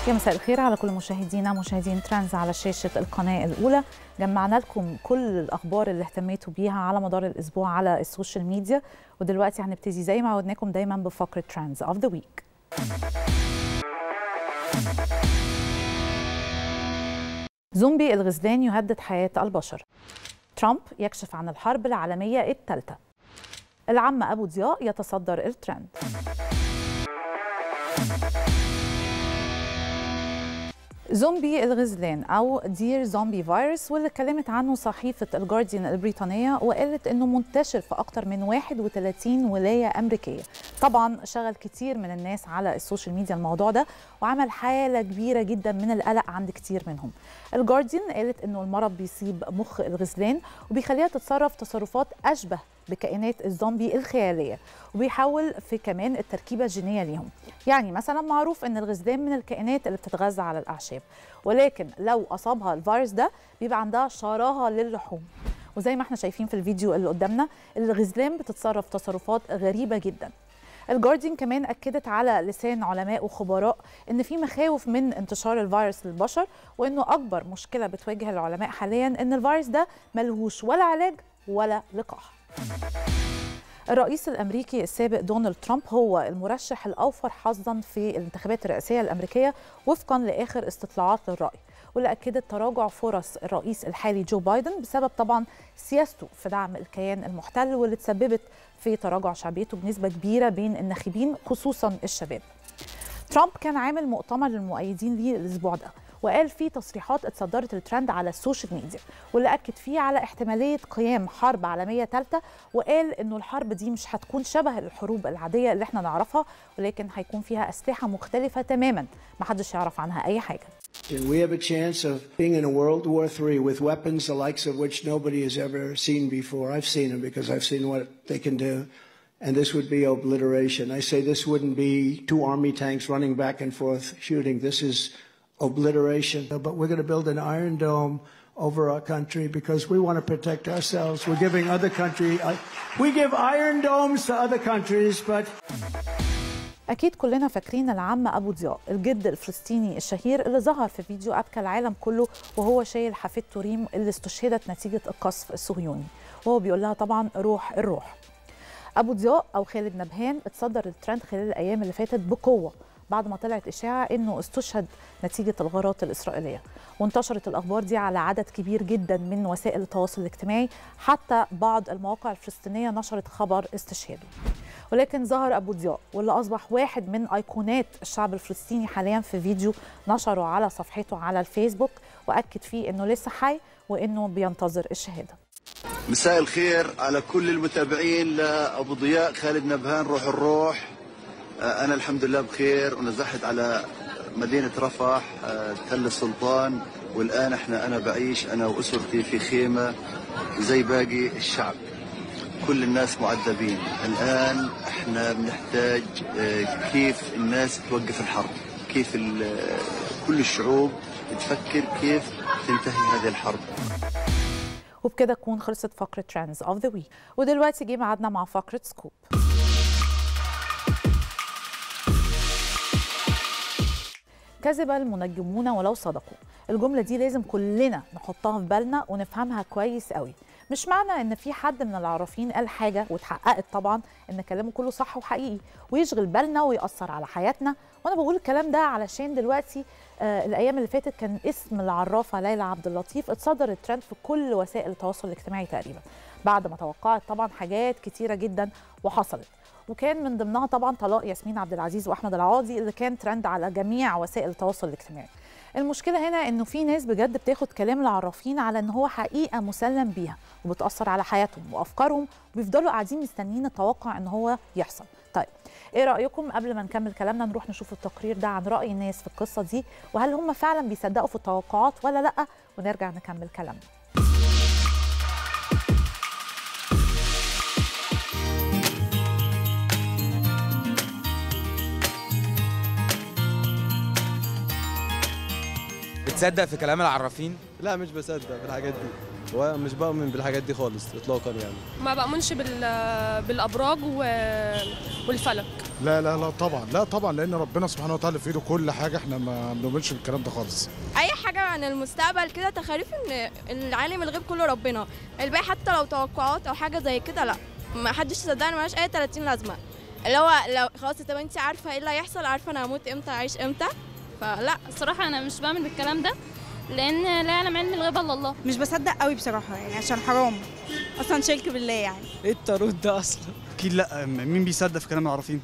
يا مساء الخير على كل مشاهدينا مشاهدين ترانز على شاشة القناة الأولى جمعنا لكم كل الأخبار اللي اهتميتوا بيها على مدار الأسبوع على السوشيال ميديا ودلوقتي هنبتدي زي ما عودناكم دايما بفقرة ترانز أوف ذا ويك زومبي الغزلان يهدد حياة البشر ترامب يكشف عن الحرب العالمية الثالثة العم أبو ضياء يتصدر الترند زومبي الغزلان او دير زومبي فيروس واللي اتكلمت عنه صحيفه الجارديان البريطانيه وقالت انه منتشر في اكثر من 31 ولايه امريكيه طبعا شغل كتير من الناس على السوشيال ميديا الموضوع ده وعمل حاله كبيره جدا من القلق عند كتير منهم الجارديان قالت انه المرض بيصيب مخ الغزلان وبيخليها تتصرف تصرفات اشبه بكائنات الزومبي الخياليه وبيحول في كمان التركيبه الجينيه ليهم يعني مثلا معروف ان الغزلان من الكائنات اللي بتتغذى على الاعشاب ولكن لو اصابها الفيروس ده بيبقى عندها شراهه للحوم وزي ما احنا شايفين في الفيديو اللي قدامنا الغزلان بتتصرف تصرفات غريبه جدا الجارديان كمان اكدت على لسان علماء وخبراء ان في مخاوف من انتشار الفيروس للبشر وانه اكبر مشكله بتواجه العلماء حاليا ان الفيروس ده ملهوش ولا علاج ولا لقاح الرئيس الامريكي السابق دونالد ترامب هو المرشح الاوفر حظا في الانتخابات الرئاسيه الامريكيه وفقا لاخر استطلاعات للراي واللي اكدت تراجع فرص الرئيس الحالي جو بايدن بسبب طبعا سياسته في دعم الكيان المحتل واللي تسببت في تراجع شعبيته بنسبه كبيره بين الناخبين خصوصا الشباب. ترامب كان عامل مؤتمر للمؤيدين ليه الاسبوع ده وقال فيه تصريحات اتصدرت الترند على السوشيال ميديا واللي اكد فيه على احتماليه قيام حرب عالميه ثالثه وقال انه الحرب دي مش هتكون شبه الحروب العاديه اللي احنا نعرفها ولكن هيكون فيها اسلحه مختلفه تماما ما حدش يعرف عنها اي حاجه We have a chance of being in a World War III with weapons the likes of which nobody has ever seen before. I've seen them because I've seen what they can do. And this would be obliteration. I say this wouldn't be two army tanks running back and forth shooting. This is obliteration. But we're going to build an iron dome over our country because we want to protect ourselves. We're giving other country, we give iron domes to other countries, but أكيد كلنا فاكرين العم أبو ضياء الجد الفلسطيني الشهير اللي ظهر في فيديو أبكى العالم كله وهو شايل حفيدته ريم اللي استشهدت نتيجة القصف الصهيوني وهو بيقول لها طبعا روح الروح أبو ضياء أو خالد نبهان اتصدر الترند خلال الأيام اللي فاتت بقوة بعد ما طلعت إشاعة إنه استشهد نتيجة الغارات الإسرائيلية وانتشرت الأخبار دي على عدد كبير جدا من وسائل التواصل الاجتماعي حتى بعض المواقع الفلسطينية نشرت خبر استشهاده ولكن ظهر أبو ضياء واللي أصبح واحد من أيقونات الشعب الفلسطيني حاليا في فيديو نشره على صفحته على الفيسبوك وأكد فيه إنه لسه حي وإنه بينتظر الشهادة مساء الخير على كل المتابعين لأبو ضياء خالد نبهان روح الروح أنا الحمد لله بخير ونزحت على مدينة رفح تل السلطان والآن احنا أنا بعيش أنا وأسرتي في خيمة زي باقي الشعب كل الناس معذبين الآن احنا بنحتاج كيف الناس توقف الحرب كيف كل الشعوب تفكر كيف تنتهي هذه الحرب وبكده تكون خلصت فقرة ترندز اوف ذا ويك ودلوقتي جه ميعادنا مع فقرة سكوب كذب المنجمون ولو صدقوا الجملة دي لازم كلنا نحطها في بالنا ونفهمها كويس قوي مش معنى ان في حد من العرافين قال حاجة واتحققت طبعا ان كلامه كله صح وحقيقي ويشغل بالنا ويأثر على حياتنا وانا بقول الكلام ده علشان دلوقتي آه الايام اللي فاتت كان اسم العرافة ليلى عبد اللطيف اتصدر الترند في كل وسائل التواصل الاجتماعي تقريبا بعد ما توقعت طبعا حاجات كتيرة جدا وحصلت وكان من ضمنها طبعا طلاق ياسمين عبد العزيز واحمد العاضي اللي كان ترند على جميع وسائل التواصل الاجتماعي المشكله هنا انه في ناس بجد بتاخد كلام العرافين على ان هو حقيقه مسلم بيها وبتاثر على حياتهم وافكارهم وبيفضلوا قاعدين مستنيين التوقع ان هو يحصل طيب ايه رايكم قبل ما نكمل كلامنا نروح نشوف التقرير ده عن راي الناس في القصه دي وهل هم فعلا بيصدقوا في التوقعات ولا لا ونرجع نكمل كلامنا بتصدق في كلام العرافين؟ لا مش بصدق في الحاجات دي ومش بؤمن بالحاجات دي خالص اطلاقا يعني ما بأمنش بال بالابراج و... والفلك لا لا لا طبعا لا طبعا لان ربنا سبحانه وتعالى في ايده كل حاجه احنا ما بنؤمنش بالكلام ده خالص اي حاجه عن المستقبل كده تخاريف ان العالم الغيب كله ربنا الباقي حتى لو توقعات او حاجه زي كده لا ما حدش يصدقني ملهاش اي 30 لازمه اللي هو لو خلاص طب انت عارفه ايه اللي هيحصل عارفه انا هموت امتى هعيش امتى فلا الصراحة أنا مش بعمل بالكلام ده لأن لا يعلم علم الغيب إلا الله مش بصدق قوي بصراحه يعني عشان حرام اصلا شرك بالله يعني ايه التاروت ده اصلا اكيد لا مين بيصدق في كلام العرافين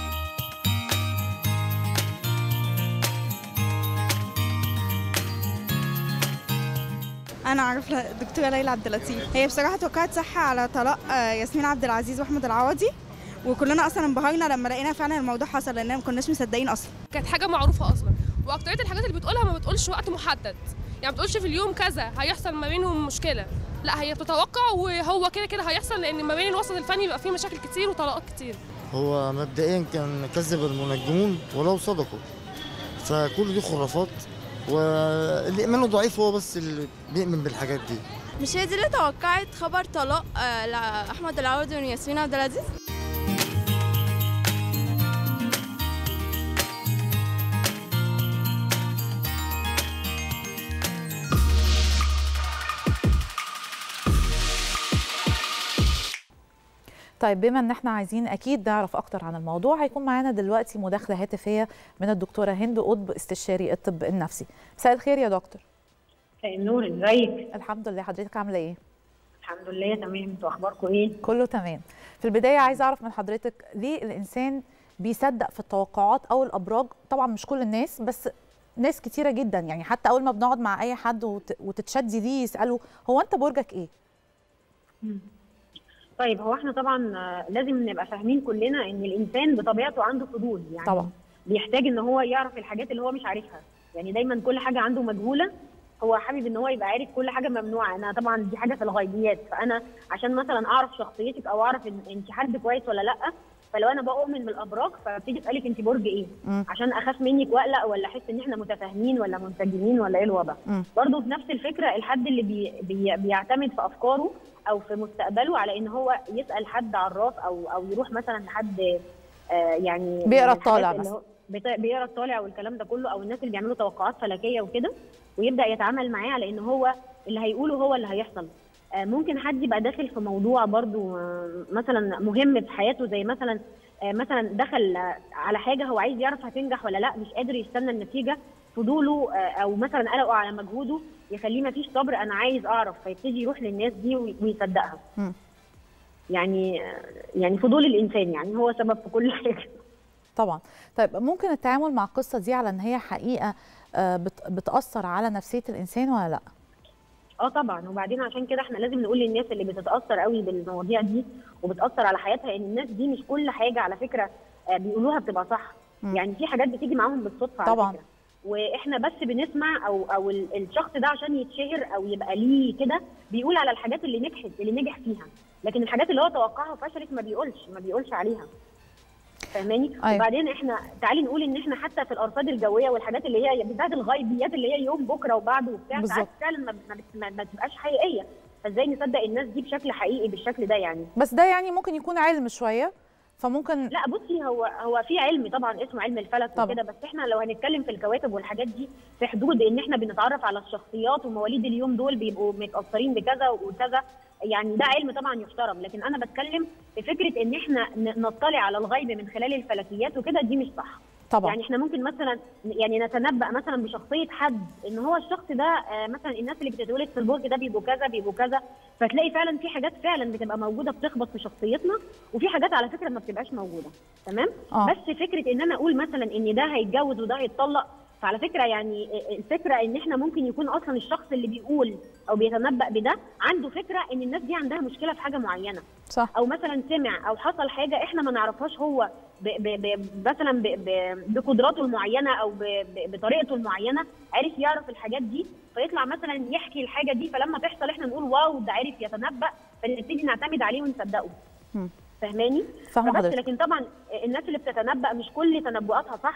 انا اعرف لا- الدكتوره ليلى عبد اللطيف هي بصراحه توقعت صح على طلاق آه، ياسمين عبد العزيز واحمد العوضي وكلنا اصلا انبهرنا لما لقينا فعلا الموضوع حصل لان ما كناش مصدقين اصلا كانت حاجه معروفه اصلا واكتريه الحاجات اللي بتقولها ما بتقولش وقت محدد يعني ما بتقولش في اليوم كذا هيحصل ما بينهم مشكله لا هي بتتوقع وهو كده كده هيحصل لان ما بين الوسط الفني بيبقى فيه مشاكل كتير وطلاقات كتير هو مبدئيا كان كذب المنجمون ولو صدقوا فكل دي خرافات واللي ايمانه ضعيف هو بس اللي بيؤمن بالحاجات دي مش هي دي اللي توقعت خبر طلاق آه، لاحمد العوضي وياسمين عبد العزيز طيب بما ان احنا عايزين اكيد نعرف اكتر عن الموضوع هيكون معانا دلوقتي مداخله هاتفيه من الدكتوره هند قطب استشاري الطب النفسي مساء الخير يا دكتور مساء النور ازيك الحمد لله حضرتك عامله ايه الحمد لله تمام انتوا اخباركم ايه كله تمام في البدايه عايزه اعرف من حضرتك ليه الانسان بيصدق في التوقعات او الابراج طبعا مش كل الناس بس ناس كتيره جدا يعني حتى اول ما بنقعد مع اي حد وت- وتتشدي ليه يساله هو انت برجك ايه طيب هو احنا طبعا آه، لازم نبقى فاهمين كلنا ان الانسان بطبيعته عنده فضول يعني طبعا بيحتاج ان هو يعرف الحاجات اللي هو مش عارفها يعني دايما كل حاجه عنده مجهوله هو حابب ان هو يبقى عارف كل حاجه ممنوعه انا طبعا دي حاجه في الغيبيات فانا عشان مثلا اعرف شخصيتك او اعرف ان انت حد كويس ولا لا فلو انا بؤمن بالابراج فبتيجي اسالك انت برج ايه مم. عشان اخاف منك واقلق ولا احس ان احنا متفاهمين ولا منسجمين ولا ايه الوضع مم. برضه في نفس الفكره الحد اللي بي بي بيعتمد في افكاره او في مستقبله على ان هو يسال حد عراف او او يروح مثلا لحد آه يعني بيقرا من الحاجات الطالع اللي مثلا. هو- بت- بيقرا الطالع والكلام ده كله او الناس اللي بيعملوا توقعات فلكيه وكده ويبدا يتعامل معاه على ان هو اللي هيقوله هو اللي هيحصل آه، ممكن حد يبقى داخل في موضوع برضو آه، مثلا مهم في حياته زي مثلا آه، مثلا دخل آه، على حاجه هو عايز يعرف هتنجح ولا لا مش قادر يستنى النتيجه فضوله آه، او مثلا قلقه على مجهوده يخليه ما فيش صبر انا عايز اعرف فيبتدي يروح للناس دي وي- ويصدقها مم. يعني آه، يعني فضول الانسان يعني هو سبب في كل حاجه طبعا طيب ممكن التعامل مع القصه دي على ان هي حقيقه آه، بت- بتاثر على نفسيه الانسان ولا لا اه طبعا وبعدين عشان كده احنا لازم نقول للناس اللي بتتاثر قوي بالمواضيع دي وبتاثر على حياتها ان الناس دي مش كل حاجه على فكره آه، بيقولوها بتبقى صح مم. يعني في حاجات بتيجي معاهم بالصدفه على طبعاً. فكره واحنا بس بنسمع او او ال- الشخص ده عشان يتشهر او يبقى ليه كده بيقول على الحاجات اللي نجحت اللي نجح فيها لكن الحاجات اللي هو توقعها وفشلت ما بيقولش ما بيقولش عليها فاهماني أيوة. وبعدين احنا تعالي نقول ان احنا حتى في الارصاد الجويه والحاجات اللي هي بتاعت الغيبيات اللي هي يوم بكره وبعده وبتاع بالظبط. ساعات فعلا ما, ما, بت- ما, ما بتبقاش حقيقيه فازاي نصدق الناس دي بشكل حقيقي بالشكل ده يعني بس ده يعني ممكن يكون علم شويه فممكن لا بصي هو هو في علم طبعا اسمه علم الفلك طبعا. وكده بس احنا لو هنتكلم في الكواكب والحاجات دي في حدود ان احنا بنتعرف على الشخصيات ومواليد اليوم دول بيبقوا متاثرين بكذا وكذا يعني ده علم طبعا يحترم لكن انا بتكلم في فكره ان احنا ن- نطلع على الغيب من خلال الفلكيات وكده دي مش صح طبعا يعني احنا ممكن مثلا يعني نتنبأ مثلا بشخصيه حد ان هو الشخص ده آه، مثلا الناس اللي بتتولد في البرج ده بيبقوا كذا بيبقوا كذا فتلاقي فعلا في حاجات فعلا بتبقى موجوده بتخبط في شخصيتنا وفي حاجات على فكره ما بتبقاش موجوده تمام آه. بس فكره ان انا اقول مثلا ان ده هيتجوز وده هيتطلق فعلى فكره يعني الفكره ان احنا ممكن يكون اصلا الشخص اللي بيقول او بيتنبأ بده عنده فكره ان الناس دي عندها مشكله في حاجه معينه صح او مثلا سمع او حصل حاجه احنا ما نعرفهاش هو ب ب ب مثلا ب ب بقدراته المعينه او ب ب بطريقته المعينه عرف يعرف الحاجات دي فيطلع مثلا يحكي الحاجه دي فلما تحصل احنا نقول واو ده عرف يتنبأ فنبتدي نعتمد عليه ونصدقه مم. فاهماني؟ فاهمه فبس حضرتك لكن طبعا الناس اللي بتتنبأ مش كل تنبؤاتها صح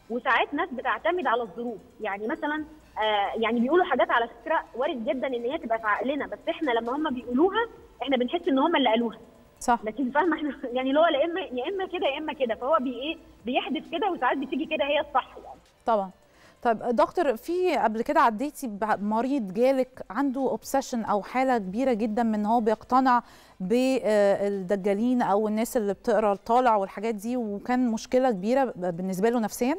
وساعات ناس بتعتمد على الظروف يعني مثلا آه يعني بيقولوا حاجات على فكره وارد جدا ان هي تبقى في عقلنا بس احنا لما هم بيقولوها احنا بنحس ان هم اللي قالوها صح لكن فاهمه احنا يعني اللي هو لا اما يا اما كده يا اما كده فهو بي ايه بيحدث كده وساعات بتيجي كده هي الصح يعني طبعا طيب دكتور في قبل كده عديتي بمريض جالك عنده اوبسيشن او حاله كبيره جدا من هو بيقتنع بالدجالين او الناس اللي بتقرا الطالع والحاجات دي وكان مشكله كبيره بالنسبه له نفسيا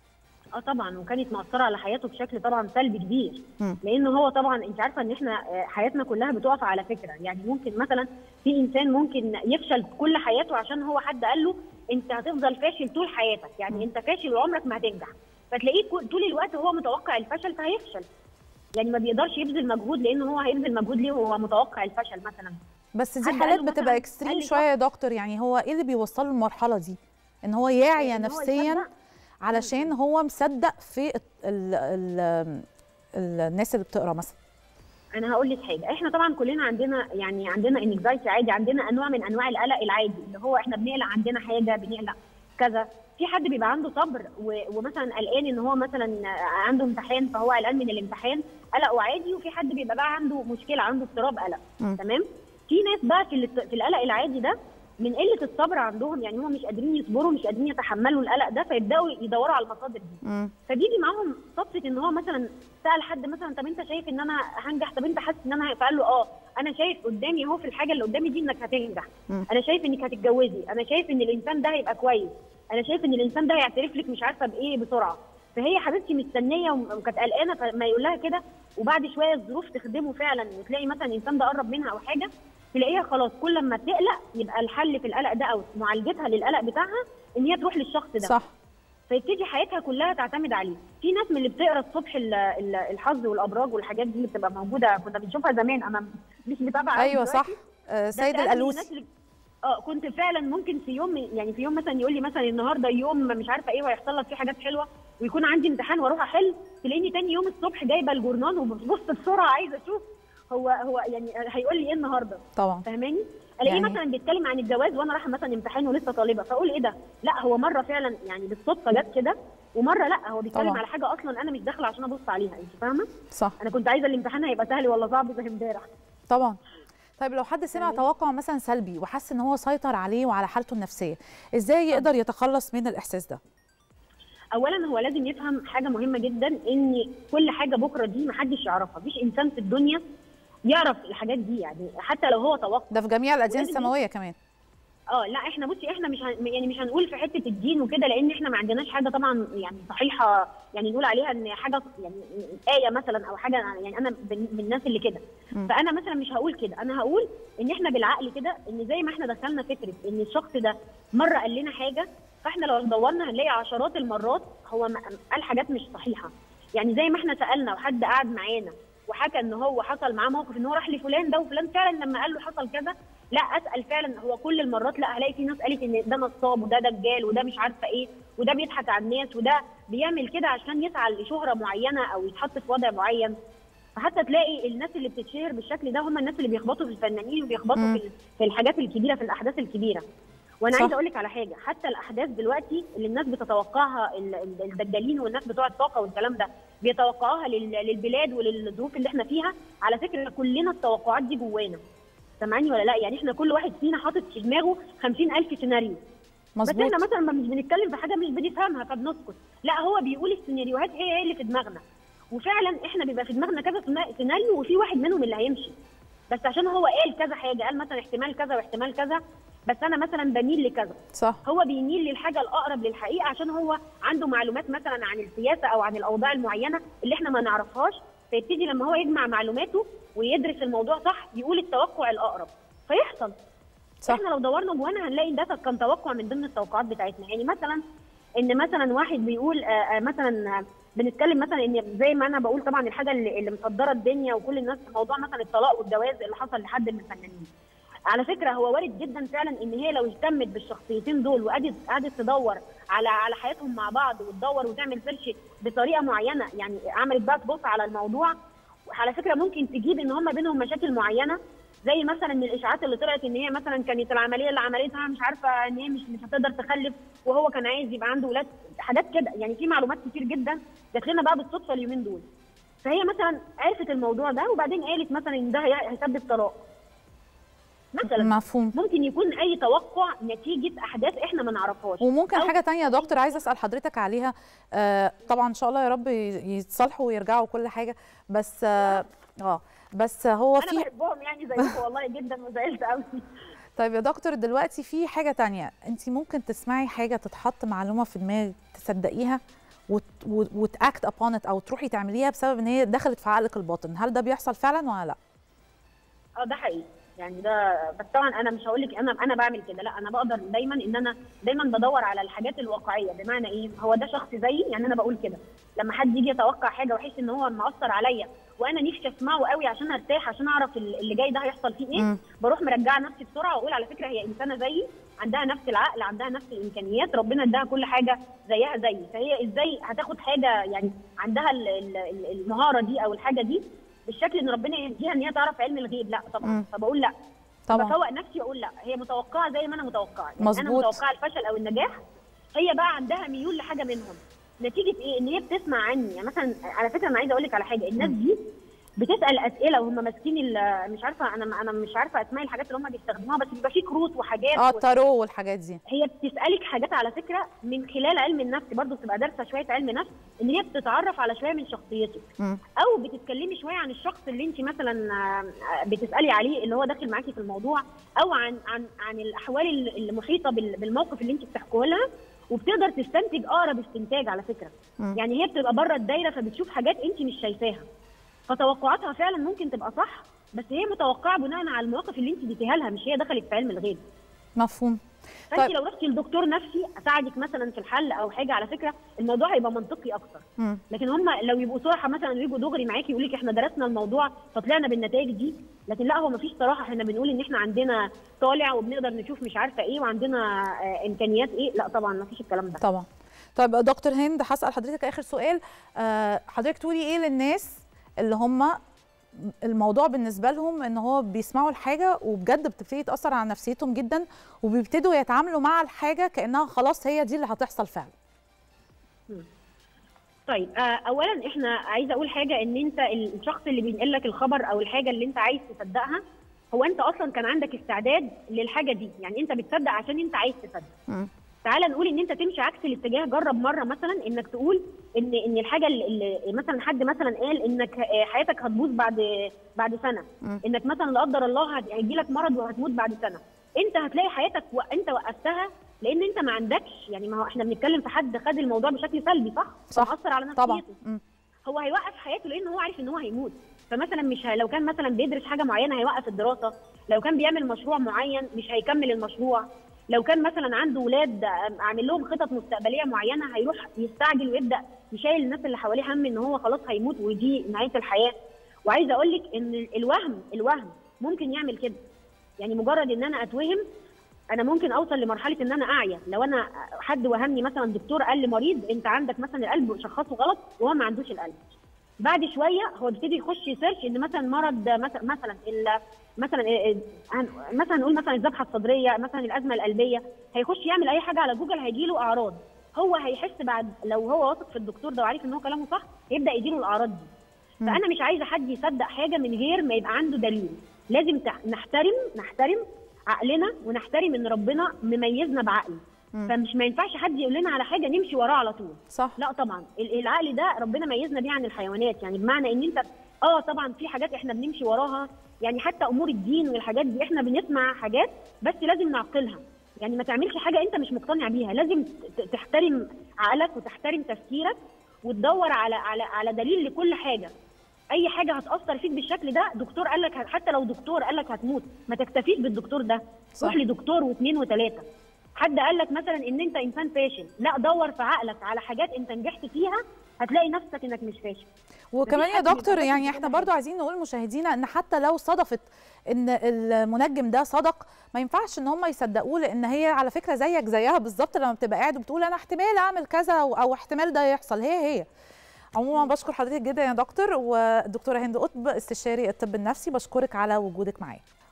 اه طبعا وكانت مأثره على حياته بشكل طبعا سلبي كبير م. لان هو طبعا انت عارفه ان احنا آه، حياتنا كلها بتقف على فكره يعني ممكن مثلا في انسان ممكن يفشل كل حياته عشان هو حد قال له انت هتفضل فاشل طول حياتك يعني انت فاشل وعمرك ما هتنجح فتلاقيه كل- طول الوقت هو متوقع الفشل فهيفشل يعني ما بيقدرش يبذل مجهود لان هو هيبذل مجهود ليه وهو متوقع الفشل مثلا بس دي حد قال حالات له مثلاً- بتبقى قال اكستريم لي شويه يا دكتور يعني هو ايه اللي بيوصله للمرحله دي ان هو يعي إن هو نفسيا يصدق. علشان هو مصدق في ال ال ال الناس اللي بتقرا مثلا انا هقول لك حاجه احنا طبعا كلنا عندنا يعني عندنا انكزايتي عادي عندنا انواع من انواع القلق العادي اللي هو احنا بنقلق عندنا حاجه بنقلق كذا في حد بيبقى عنده صبر و- ومثلا قلقان ان هو مثلا عنده امتحان فهو قلقان من الامتحان قلقه عادي وفي حد بيبقى بقى عنده مشكله عنده اضطراب قلق مم. تمام في ناس بقى في الت- في القلق العادي ده من قله الصبر عندهم يعني هم مش قادرين يصبروا مش قادرين يتحملوا القلق ده فيبداوا يدوروا على المصادر دي مم. فبيجي معاهم صدفه ان هو مثلا سال حد مثلا طب انت شايف ان انا هنجح طب انت حاسس ان انا ه- فقال له اه انا شايف قدامي اهو في الحاجه اللي قدامي دي انك هتنجح مم. انا شايف انك هتتجوزي انا شايف ان الانسان ده هيبقى كويس انا شايف ان الانسان ده هيعترف لك مش عارفه بايه بسرعه فهي حبيبتي مستنيه وم- وكانت قلقانه فما يقول لها كده وبعد شويه الظروف تخدمه فعلا وتلاقي مثلا الانسان ده قرب منها او حاجه تلاقيها خلاص كل ما تقلق يبقى الحل في القلق ده او معالجتها للقلق بتاعها ان هي تروح للشخص ده صح فيبتدي حياتها كلها تعتمد عليه في ناس من اللي بتقرا الصبح ال- ال- الحظ والابراج والحاجات دي اللي بتبقى موجوده كنا بنشوفها زمان انا مش متابعه أوي ايوه صح دلوقتي. آه، ده سيد فعلاً من الالوسي الناس اللي- اه كنت فعلا ممكن في يوم يعني في يوم مثلا يقول لي مثلا النهارده يوم مش عارفه ايه وهيحصل لك فيه حاجات حلوه ويكون عندي امتحان واروح احل تلاقيني تاني يوم الصبح جايبه الجورنال وببص بسرعه عايزه اشوف هو هو يعني هيقول لي ايه النهارده طبعا فاهماني الاقيه يعني- مثلا بيتكلم عن الجواز وانا رايحه مثلا امتحان ولسه طالبه فاقول ايه ده لا هو مره فعلا يعني بالصدفه جت كده ومره لا هو بيتكلم طبعا. على حاجه اصلا انا مش داخله عشان ابص عليها انت فاهمه صح انا كنت عايزه الامتحان هيبقى سهل ولا صعب زي امبارح طبعا طيب لو حد سمع توقع مثلا سلبي وحس ان هو سيطر عليه وعلى حالته النفسيه ازاي يقدر يتخلص من الاحساس ده اولا هو لازم يفهم حاجه مهمه جدا ان كل حاجه بكره دي محدش يعرفها مفيش انسان في الدنيا يعرف الحاجات دي يعني حتى لو هو توقع ده في جميع الاديان ولازم السماويه كمان اه لا احنا بصي احنا مش هن يعني مش هنقول في حته الدين وكده لان احنا ما عندناش حاجه طبعا يعني صحيحه يعني نقول عليها ان حاجه يعني ايه مثلا او حاجه يعني انا من من الناس اللي كده مم. فانا مثلا مش هقول كده انا هقول ان احنا بالعقل كده ان زي ما احنا دخلنا فكره ان الشخص ده مره قال لنا حاجه فاحنا لو دورنا هنلاقي عشرات المرات هو م- قال حاجات مش صحيحه يعني زي ما احنا سالنا وحد قعد معانا وحكى ان هو حصل معاه موقف ان هو راح لفلان ده وفلان فعلا لما قال له حصل كذا لا اسال فعلا هو كل المرات لا هلاقي في ناس قالت ان ده نصاب وده دجال وده مش عارفه ايه وده بيضحك على الناس وده بيعمل كده عشان يسعى لشهره معينه او يتحط في وضع معين فحتى تلاقي الناس اللي بتتشهر بالشكل ده هم الناس اللي بيخبطوا في الفنانين وبيخبطوا مم. في ال- في الحاجات الكبيره في الاحداث الكبيره وانا صح. عايزه اقول لك على حاجه حتى الاحداث دلوقتي اللي الناس بتتوقعها ال- ال- الدجالين والناس بتوع الطاقه والكلام ده بيتوقعوها لل- للبلاد وللظروف اللي احنا فيها على فكره كلنا التوقعات دي جوانا سامعني ولا لا يعني احنا كل واحد فينا حاطط في دماغه 50000 سيناريو بس مظبوط احنا مثلا ما مش بنتكلم في حاجه مش بنفهمها فبنسكت لا هو بيقول السيناريوهات هي هي اللي في دماغنا وفعلا احنا بيبقى في دماغنا كذا سنا- سيناريو وفي واحد منهم اللي هيمشي بس عشان هو قال كذا حاجه قال مثلا احتمال كذا واحتمال كذا بس انا مثلا بميل لكذا صح هو بيميل للحاجه الاقرب للحقيقه عشان هو عنده معلومات مثلا عن السياسه او عن الاوضاع المعينه اللي احنا ما نعرفهاش فيبتدي لما هو يجمع معلوماته ويدرس الموضوع صح يقول التوقع الاقرب فيحصل صح. احنا لو دورنا جوانا هنلاقي ده كان توقع من ضمن التوقعات بتاعتنا يعني مثلا ان مثلا واحد بيقول آه، آه، مثلا آه، بنتكلم مثلا ان زي ما انا بقول طبعا الحاجه اللي, اللي مصدره الدنيا وكل الناس في موضوع مثلا الطلاق والجواز اللي حصل لحد من الفنانين على فكره هو وارد جدا فعلا ان هي لو اهتمت بالشخصيتين دول وقعدت قعدت تدور على على حياتهم مع بعض وتدور وتعمل سيرش بطريقه معينه يعني عملت بقى تبص على الموضوع على فكره ممكن تجيب ان هم بينهم مشاكل معينه زي مثلا من الاشاعات اللي طلعت ان هي مثلا كانت العمليه اللي عملتها مش عارفه ان هي مش مش هتقدر تخلف وهو كان عايز يبقى عنده ولاد حاجات كده يعني في معلومات كتير جدا جات لنا بقى بالصدفه اليومين دول فهي مثلا عرفت الموضوع ده وبعدين قالت مثلا ان ده هي- هيسبب طلاق مثلا مفهوم ممكن يكون اي توقع نتيجه احداث احنا ما نعرفهاش وممكن أو حاجه تانية يا دكتور عايزه اسال حضرتك عليها آه طبعا ان شاء الله يا رب ي- يتصالحوا ويرجعوا كل حاجه بس اه آه، بس هو انا في بحبهم يعني زيكم والله جدا وزعلت قوي طيب يا دكتور دلوقتي في حاجه تانية انت ممكن تسمعي حاجه تتحط معلومه في دماغك تصدقيها وتاكت ابون ات او تروحي تعمليها بسبب ان هي دخلت في عقلك الباطن هل ده بيحصل فعلا ولا لا اه ده حقيقي يعني ده بس طبعا انا مش هقول لك انا انا بعمل كده لا انا بقدر دايما ان انا دايما بدور على الحاجات الواقعيه بمعنى ايه هو ده شخص زيي يعني انا بقول كده لما حد يجي يتوقع حاجه واحس ان هو مأثر عليا وانا نفسي اسمعه قوي عشان ارتاح عشان اعرف ال- اللي جاي ده هيحصل فيه ايه مم. بروح مرجعه نفسي بسرعه واقول على فكره هي انسانه زيي عندها نفس العقل عندها نفس الامكانيات ربنا اداها كل حاجه زيها زيي فهي ازاي هتاخد حاجه يعني عندها ال- ال- ال- المهاره دي او الحاجه دي بالشكل ان ربنا يديها ان هي تعرف علم الغيب لا طبعا مم. فبقول لا طبعا. بفوق نفسي واقول لا هي متوقعه زي ما انا متوقعه يعني انا مظبوط. متوقعه الفشل او النجاح هي بقى عندها ميول لحاجه منهم نتيجه ايه ان هي بتسمع عني يعني مثلا على فكره انا عايزه اقول لك على حاجه الناس دي بتسال اسئله وهم ماسكين ال- مش عارفه انا انا مش عارفه اسماء الحاجات اللي هم بيستخدموها بس بيبقى في كروت وحاجات اه و- التارو والحاجات دي هي بتسالك حاجات على فكره من خلال علم النفس برضو بتبقى دارسه شويه علم نفس ان هي بتتعرف على شويه من شخصيتك مم. او بتتكلمي شويه عن الشخص اللي انت مثلا آه، آه، بتسالي عليه اللي هو داخل معاكي في الموضوع او عن عن عن الاحوال ال- المحيطه بال- بالموقف اللي انت بتحكيه لها وبتقدر تستنتج اقرب استنتاج على فكره مم. يعني هي بتبقى بره الدايره فبتشوف حاجات انت مش شايفاها فتوقعاتها فعلا ممكن تبقى صح بس هي متوقعه بناء على المواقف اللي انت اديتيها لها مش هي دخلت في علم الغيب مفهوم فانت طيب. لو رحتي لدكتور نفسي اساعدك مثلا في الحل او حاجه على فكره الموضوع هيبقى منطقي اكتر مم. لكن هم لو يبقوا صراحه مثلا ويجوا دغري معاكي يقول لك احنا درسنا الموضوع فطلعنا بالنتائج دي لكن لا هو مفيش صراحه احنا بنقول ان احنا عندنا طالع وبنقدر نشوف مش عارفه ايه وعندنا آه، امكانيات ايه لا طبعا مفيش الكلام ده طبعا طيب دكتور هند هسال حضرتك اخر سؤال آه، حضرتك تقولي ايه للناس اللي هم الموضوع بالنسبه لهم ان هو بيسمعوا الحاجه وبجد بتبتدي تاثر على نفسيتهم جدا وبيبتدوا يتعاملوا مع الحاجه كانها خلاص هي دي اللي هتحصل فعلا طيب آه، اولا احنا عايزه اقول حاجه ان انت الشخص اللي بينقل لك الخبر او الحاجه اللي انت عايز تصدقها هو انت اصلا كان عندك استعداد للحاجه دي يعني انت بتصدق عشان انت عايز تصدق تعالى نقول ان انت تمشي عكس الاتجاه جرب مره مثلا انك تقول ان ان الحاجه اللي اللي مثلا حد مثلا قال انك آه، حياتك هتبوظ بعد بعد سنه مم. انك مثلا لا قدر الله هت- هيجي لك مرض وهتموت بعد سنه انت هتلاقي حياتك و... انت وقفتها لان انت ما عندكش يعني ما هو احنا بنتكلم في حد خد الموضوع بشكل سلبي صح؟ صح. مأثر على نفسيته طبعا مم. هو هيوقف حياته لان هو عارف ان هو هيموت فمثلا مش ه... لو كان مثلا بيدرس حاجه معينه هيوقف الدراسه لو كان بيعمل مشروع معين مش هيكمل المشروع لو كان مثلا عنده ولاد عامل لهم خطط مستقبليه معينه هيروح يستعجل ويبدا يشيل الناس اللي حواليه هم ان هو خلاص هيموت ودي نهايه الحياه وعايزه اقول لك ان الوهم الوهم ممكن يعمل كده يعني مجرد ان انا اتوهم انا ممكن اوصل لمرحله ان انا اعيا لو انا حد وهمني مثلا دكتور قال لمريض انت عندك مثلا القلب شخصه غلط وهو ما عندوش القلب بعد شويه هو بيبتدي يخش يسيرش ان مثلا مرض مثلا مثلا ال- مثلا ال- هن- مثلا نقول مثلا الذبحه الصدريه مثلا الازمه القلبيه هيخش يعمل اي حاجه على جوجل هيجي له اعراض هو هيحس بعد لو هو واثق في الدكتور ده وعارف ان هو كلامه صح يبدا يجي له الاعراض دي فانا مش عايزه حد يصدق حاجه من غير ما يبقى عنده دليل لازم تح- نحترم نحترم عقلنا ونحترم ان ربنا مميزنا بعقل فمش ما ينفعش حد يقول لنا على حاجه نمشي وراه على طول صح لا طبعا ال- العقل ده ربنا ميزنا بيه عن الحيوانات يعني بمعنى ان انت اه طبعا في حاجات احنا بنمشي وراها يعني حتى امور الدين والحاجات دي احنا بنسمع حاجات بس لازم نعقلها يعني ما تعملش حاجه انت مش مقتنع بيها لازم ت- تحترم عقلك وتحترم تفكيرك وتدور على على على دليل لكل حاجه اي حاجه هتاثر فيك بالشكل ده دكتور قال لك حتى لو دكتور قال لك هتموت ما تكتفيش بالدكتور ده صح. روح لدكتور واثنين وثلاثه حد قال لك مثلا ان انت انسان فاشل لا دور في عقلك على حاجات انت نجحت فيها هتلاقي نفسك انك مش فاشل وكمان مفيش يا حد بيبقى دكتور فاشل يعني في احنا كل برضو عايزين نقول لمشاهدينا ان حتى لو صدفت ان المنجم ده صدق ما ينفعش ان هم يصدقوه لان هي على فكره زيك زيها بالظبط لما بتبقى قاعد وبتقول انا احتمال اعمل كذا او أو احتمال ده يحصل هي هي عموما بشكر حضرتك جدا يا دكتور والدكتوره هند قطب استشاري الطب النفسي بشكرك على وجودك معايا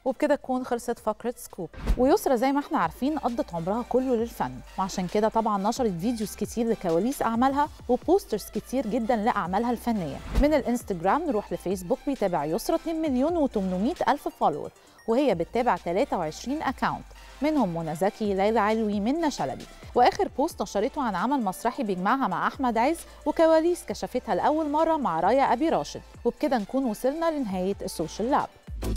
وبكده تكون خلصت فقرة سكوب ويسرى زي ما احنا عارفين قضت عمرها كله للفن وعشان كده طبعا نشرت فيديوز كتير لكواليس أعمالها وبوسترز كتير جدا لأعمالها الفنية من الانستجرام نروح لفيسبوك بيتابع يسرى 2 مليون و800 ألف فولور وهي بتتابع 23 أكاونت منهم منى زكي ليلى علوي منى شلبي واخر بوست نشرته عن عمل مسرحي بيجمعها مع احمد عز وكواليس كشفتها لاول مره مع رايا ابي راشد وبكده نكون وصلنا لنهايه السوشيال لاب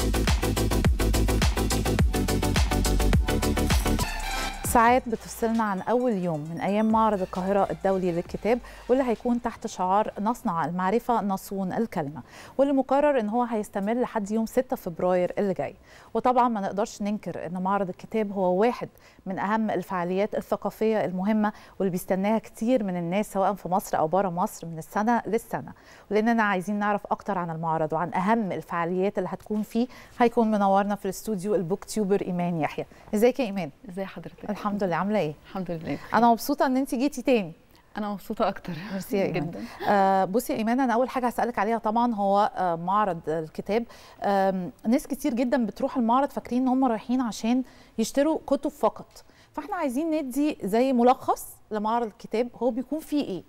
ساعات بتفصلنا عن أول يوم من أيام معرض القاهرة الدولي للكتاب واللي هيكون تحت شعار نصنع المعرفة نصون الكلمة واللي مقرر إن هو هيستمر لحد يوم 6 فبراير اللي جاي وطبعا ما نقدرش ننكر إن معرض الكتاب هو واحد من أهم الفعاليات الثقافية المهمة واللي بيستناها كتير من الناس سواء في مصر أو بره مصر من السنة للسنة ولأننا عايزين نعرف أكتر عن المعرض وعن أهم الفعاليات اللي هتكون فيه هيكون منورنا في الاستوديو البوك تيوبر إيمان يحيى ازيك يا إيمان؟ ازي حضرتك الحمد لله عامله ايه الحمد لله انا مبسوطه ان انت جيتي تاني انا مبسوطه اكتر ميرسي يا إيمان. جدا آه بصي يا ايمان انا اول حاجه هسالك عليها طبعا هو آه معرض الكتاب آه ناس كتير جدا بتروح المعرض فاكرين ان هم رايحين عشان يشتروا كتب فقط فاحنا عايزين ندي زي ملخص لمعرض الكتاب هو بيكون فيه ايه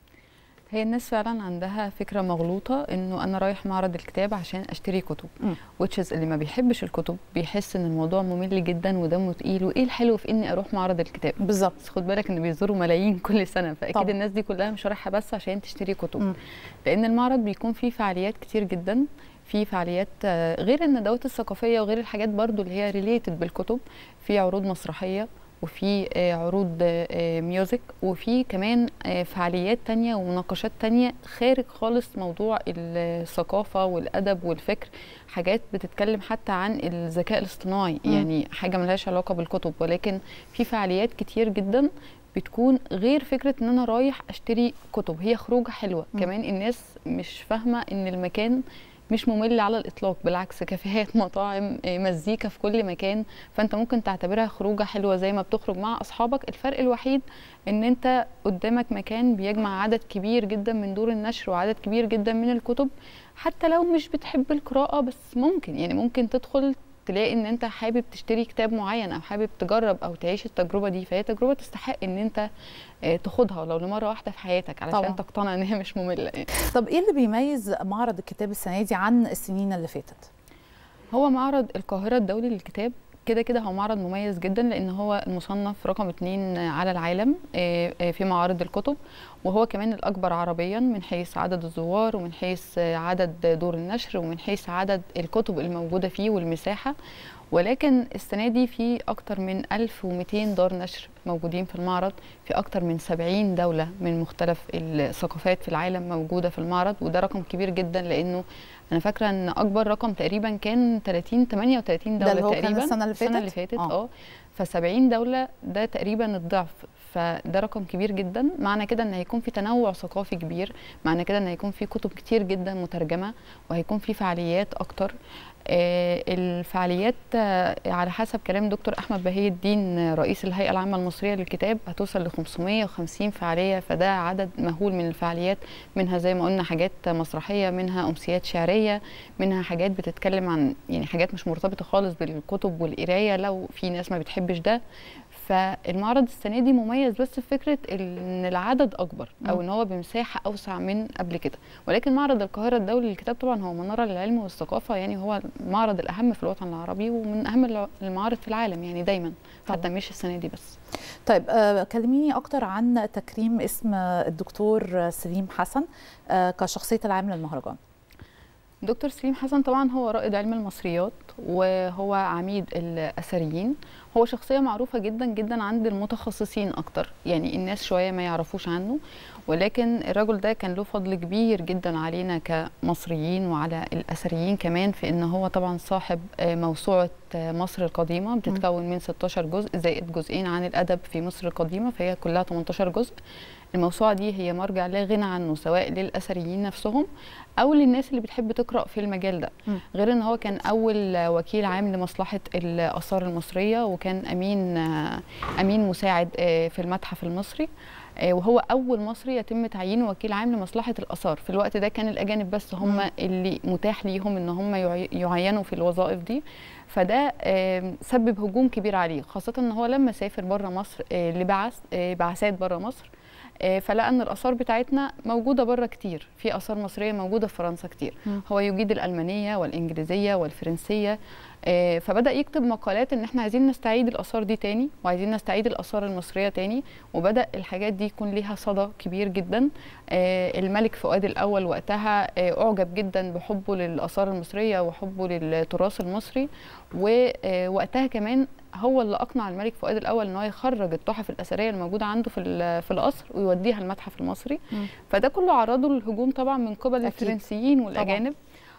هي الناس فعلا عندها فكره مغلوطه انه انا رايح معرض الكتاب عشان اشتري كتب وتشز اللي ما بيحبش الكتب بيحس ان الموضوع ممل جدا ودمه تقيل وايه الحلو في اني اروح معرض الكتاب بالظبط بس خد بالك ان بيزوروا ملايين كل سنه فاكيد طبعا. الناس دي كلها مش رايحه بس عشان تشتري كتب مم. لان المعرض بيكون فيه فعاليات كتير جدا في فعاليات آه، غير الندوات الثقافيه وغير الحاجات برضو اللي هي ريليتد بالكتب في عروض مسرحيه وفي آه، عروض آه، ميوزك وفي كمان آه، فعاليات تانية ومناقشات تانية خارج خالص موضوع الثقافة والأدب والفكر حاجات بتتكلم حتى عن الذكاء الاصطناعي مم. يعني حاجة ملهاش علاقة بالكتب ولكن في فعاليات كتير جدا بتكون غير فكرة ان انا رايح اشتري كتب هي خروجة حلوة مم. كمان الناس مش فاهمة ان المكان مش ممل على الاطلاق بالعكس كافيهات مطاعم آه، مزيكا في كل مكان فانت ممكن تعتبرها خروجه حلوه زي ما بتخرج مع اصحابك الفرق الوحيد ان انت قدامك مكان بيجمع عدد كبير جدا من دور النشر وعدد كبير جدا من الكتب حتى لو مش بتحب القراءه بس ممكن يعني ممكن تدخل تلاقي ان انت حابب تشتري كتاب معين او حابب تجرب او تعيش التجربه دي فهي تجربه تستحق ان انت آه، تاخدها ولو لمره واحده في حياتك علشان طبعاً. تقتنع ان هي مش ممله يعني. طب ايه اللي بيميز معرض الكتاب السنه دي عن السنين اللي فاتت هو معرض القاهرة الدولي للكتاب كده كده هو معرض مميز جدا لان هو المصنف رقم اتنين على العالم آه، آه، في معارض الكتب وهو كمان الاكبر عربيا من حيث عدد الزوار ومن حيث آه، عدد دور النشر ومن حيث عدد الكتب الموجوده فيه والمساحه ولكن السنه دي في اكتر من 1200 دار نشر موجودين في المعرض في اكتر من 70 دوله من مختلف الثقافات في العالم موجوده في المعرض وده رقم كبير جدا لانه انا فاكره ان اكبر رقم تقريبا كان 30 38 ده دوله اللي هو كان تقريبا السنة اللي السنه فاتت؟ اللي فاتت آه. اه ف 70 دوله ده تقريبا الضعف فده رقم كبير جدا معنى كده ان هيكون في تنوع ثقافي كبير معنى كده ان هيكون في كتب كتير جدا مترجمه وهيكون في فعاليات اكتر آه، الفعاليات آه، على حسب كلام دكتور احمد بهي الدين آه، رئيس الهيئه العامه المصريه للكتاب هتوصل ل 550 فعاليه فده عدد مهول من الفعاليات منها زي ما قلنا حاجات مسرحيه منها امسيات شعريه منها حاجات بتتكلم عن يعني حاجات مش مرتبطه خالص بالكتب والقرايه لو في ناس ما بتحبش ده فالمعرض السنه دي مميز بس في فكره ان العدد اكبر او مم. ان هو بمساحه اوسع من قبل كده ولكن معرض القاهره الدولي للكتاب طبعا هو مناره للعلم والثقافه يعني هو المعرض الاهم في الوطن العربي ومن اهم الع- المعارض في العالم يعني دايما حتى مش السنه دي بس طيب آه كلميني اكتر عن تكريم اسم الدكتور سليم حسن آه كشخصيه العام للمهرجان دكتور سليم حسن طبعا هو رائد علم المصريات وهو عميد الاثريين هو شخصيه معروفه جدا جدا عند المتخصصين اكتر يعني الناس شويه ما يعرفوش عنه ولكن الرجل ده كان له فضل كبير جدا علينا كمصريين وعلى الاثريين كمان في ان هو طبعا صاحب آه، موسوعه آه، مصر القديمه بتتكون من 16 جزء زائد جزئين عن الادب في مصر القديمه فهي كلها 18 جزء الموسوعه دي هي مرجع لا غنى عنه سواء للاثريين نفسهم او للناس اللي بتحب تقرا في المجال ده مم. غير ان هو كان اول وكيل عام لمصلحه الاثار المصريه وكان امين امين مساعد آه، في المتحف المصري آه، وهو اول مصري يتم تعيينه وكيل عام لمصلحه الاثار في الوقت ده كان الاجانب بس هم مم. اللي متاح ليهم ان هم يعي- يعينوا في الوظائف دي فده آم، سبب هجوم كبير عليه خاصه ان هو لما سافر بره مصر آه، لبعث آه، بعثات بره مصر آه، فلقى ان الاثار بتاعتنا موجوده بره كتير في اثار مصريه موجوده في فرنسا كتير مم. هو يجيد الالمانيه والانجليزيه والفرنسيه آه، فبدا يكتب مقالات ان احنا عايزين نستعيد الاثار دي تاني وعايزين نستعيد الاثار المصريه تاني وبدا الحاجات دي يكون ليها صدى كبير جدا آه، الملك فؤاد الاول وقتها آه، اعجب جدا بحبه للاثار المصريه وحبه للتراث المصري ووقتها كمان هو اللي اقنع الملك فؤاد الاول ان هو يخرج التحف الاثريه الموجوده عنده في ال- في القصر ويوديها المتحف المصري مم. فده كله عرضه للهجوم طبعا من قبل أكيد. الفرنسيين والاجانب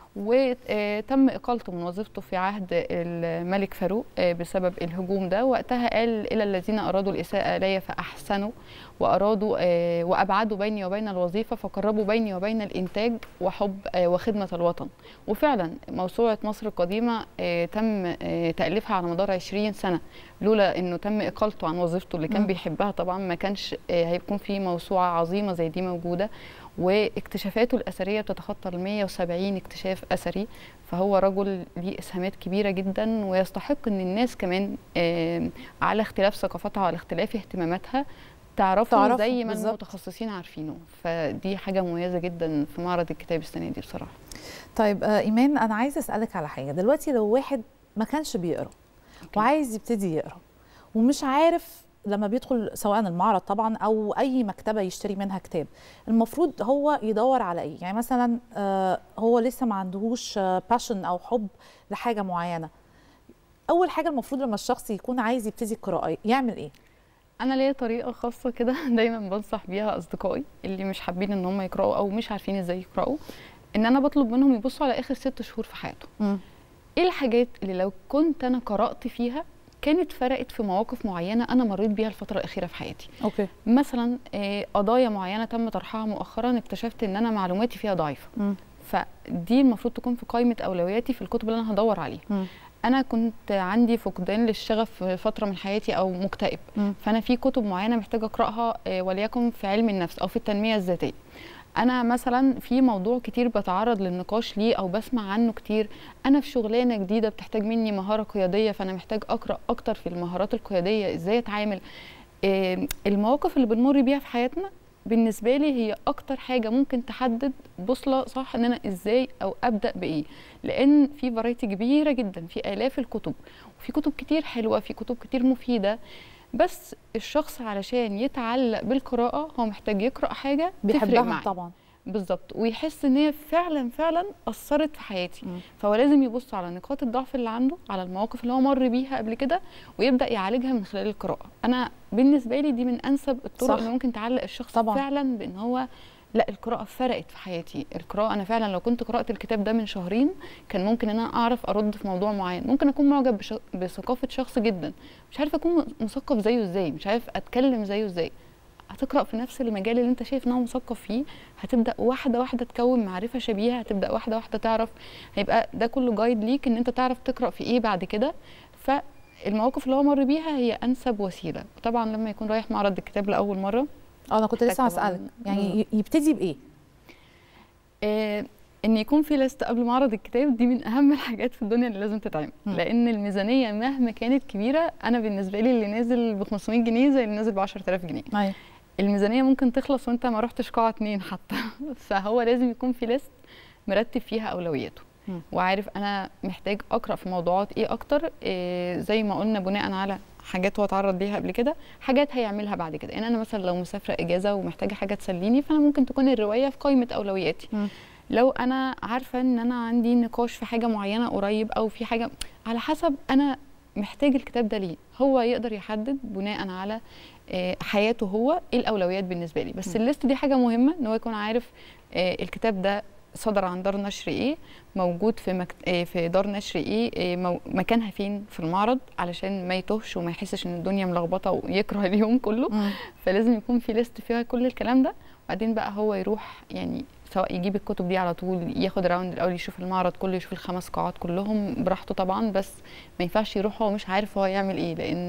وتم اقالته من وظيفته في عهد الملك فاروق آه، بسبب الهجوم ده وقتها قال الى الذين ارادوا الاساءه الي فاحسنوا وارادوا آه، وابعدوا بيني وبين الوظيفه فقربوا بيني وبين الانتاج وحب آه، وخدمه الوطن وفعلا موسوعه مصر القديمه آه، تم آه، تاليفها على مدار 20 سنه لولا انه تم اقالته عن وظيفته اللي كان مم. بيحبها طبعا ما كانش آه، هيكون في موسوعه عظيمه زي دي موجوده واكتشافاته الاثريه بتتخطى ال 170 اكتشاف اثري فهو رجل ليه اسهامات كبيره جدا ويستحق ان الناس كمان آم، على اختلاف ثقافتها وعلى اختلاف اهتماماتها تعرفه تعرفه، زي ما بالظبط. المتخصصين عارفينه فدي حاجه مميزه جدا في معرض الكتاب السنه دي بصراحه طيب آه ايمان انا عايزه اسالك على حاجه دلوقتي لو واحد ما كانش بيقرا وعايز يبتدي يقرا ومش عارف لما بيدخل سواء المعرض طبعا او اي مكتبه يشتري منها كتاب المفروض هو يدور على ايه يعني مثلا آه هو لسه ما عندهوش باشن او حب لحاجه معينه اول حاجه المفروض لما الشخص يكون عايز يبتدي القراءه يعمل ايه انا ليا طريقه خاصه كده دايما بنصح بيها اصدقائي اللي مش حابين ان هم يقراوا او مش عارفين ازاي يقراوا ان انا بطلب منهم يبصوا على اخر ست شهور في حياتهم مم. ايه الحاجات اللي لو كنت انا قرات فيها كانت فرقت في مواقف معينه انا مريت بيها الفتره الاخيره في حياتي اوكي مثلا آه، قضايا معينه تم طرحها مؤخرا اكتشفت ان انا معلوماتي فيها ضعيفه مم. فدي المفروض تكون في قائمه اولوياتي في الكتب اللي انا هدور عليها مم. انا كنت عندي فقدان للشغف في فتره من حياتي او مكتئب مم. فانا في كتب معينه محتاجه اقراها آه، وليكن في علم النفس او في التنميه الذاتيه انا مثلا في موضوع كتير بتعرض للنقاش ليه او بسمع عنه كتير انا في شغلانه جديده بتحتاج مني مهاره قياديه فانا محتاج اقرا اكتر في المهارات القياديه ازاي اتعامل آه، المواقف اللي بنمر بيها في حياتنا بالنسبه لي هي اكتر حاجه ممكن تحدد بوصله صح ان انا ازاي او ابدا بايه لان في فرايتي كبيره جدا في الاف الكتب وفي كتب كتير حلوه في كتب كتير مفيده بس الشخص علشان يتعلق بالقراءه هو محتاج يقرا حاجه تفرق بيحبها معاه طبعا بالظبط ويحس ان هي فعلا فعلا اثرت في حياتي مم. فهو لازم يبص على نقاط الضعف اللي عنده على المواقف اللي هو مر بيها قبل كده ويبدا يعالجها من خلال القراءه انا بالنسبه لي دي من انسب الطرق صح. اللي ممكن تعلق الشخص طبعاً. فعلا بان هو لا القراءة فرقت في حياتي، القراءة أنا فعلا لو كنت قرأت الكتاب ده من شهرين كان ممكن إن أنا أعرف أرد في موضوع معين، ممكن أكون معجب بش... بثقافة شخص جدا، مش عارف أكون مثقف زيه إزاي، مش عارف أتكلم زيه إزاي. هتقرأ في نفس المجال اللي أنت شايف إن هو مثقف فيه، هتبدأ واحدة واحدة تكون معرفة شبيهة، هتبدأ واحدة واحدة تعرف هيبقى ده كله جايد ليك إن أنت تعرف تقرأ في إيه بعد كده، فالمواقف اللي هو مر بيها هي أنسب وسيلة، طبعا لما يكون رايح معرض الكتاب لأول مرة اه انا كنت لسه محتاج طبعاً- هسالك يعني ي- يبتدي بايه آه، ان يكون في ليست قبل معرض الكتاب دي من اهم الحاجات في الدنيا اللي لازم تتعمل مم. لان الميزانيه مهما كانت كبيره انا بالنسبه لي اللي نازل ب 500 جنيه زي اللي نازل ب 10000 جنيه ايوه الميزانيه ممكن تخلص وانت ما رحتش قاعه اتنين حتى فهو لازم يكون في ليست مرتب فيها اولوياته مم. وعارف انا محتاج اقرا في موضوعات ايه اكتر إيه زي ما قلنا بناء على حاجات هو اتعرض ليها قبل كده حاجات هيعملها بعد كده يعني انا مثلا لو مسافره اجازه ومحتاجه حاجه تسليني فانا ممكن تكون الروايه في قائمه اولوياتي مم. لو انا عارفه ان انا عندي نقاش في حاجه معينه قريب او في حاجه على حسب انا محتاج الكتاب ده ليه هو يقدر يحدد بناء على آه، حياته هو ايه الاولويات بالنسبه لي بس م. الليست دي حاجه مهمه ان هو يكون عارف آه، الكتاب ده صدر عن دار نشر ايه موجود في مكت... آه، في دار نشر ايه آه، مو... مكانها فين في المعرض علشان ما يتوهش وما يحسش ان الدنيا ملخبطه ويكره اليوم كله مم. فلازم يكون في ليست فيها كل الكلام ده وبعدين بقى هو يروح يعني سواء يجيب الكتب دي على طول ياخد راوند الاول يشوف المعرض كله يشوف الخمس قاعات كلهم براحته طبعا بس ما ينفعش يروح هو مش عارف هو يعمل ايه لان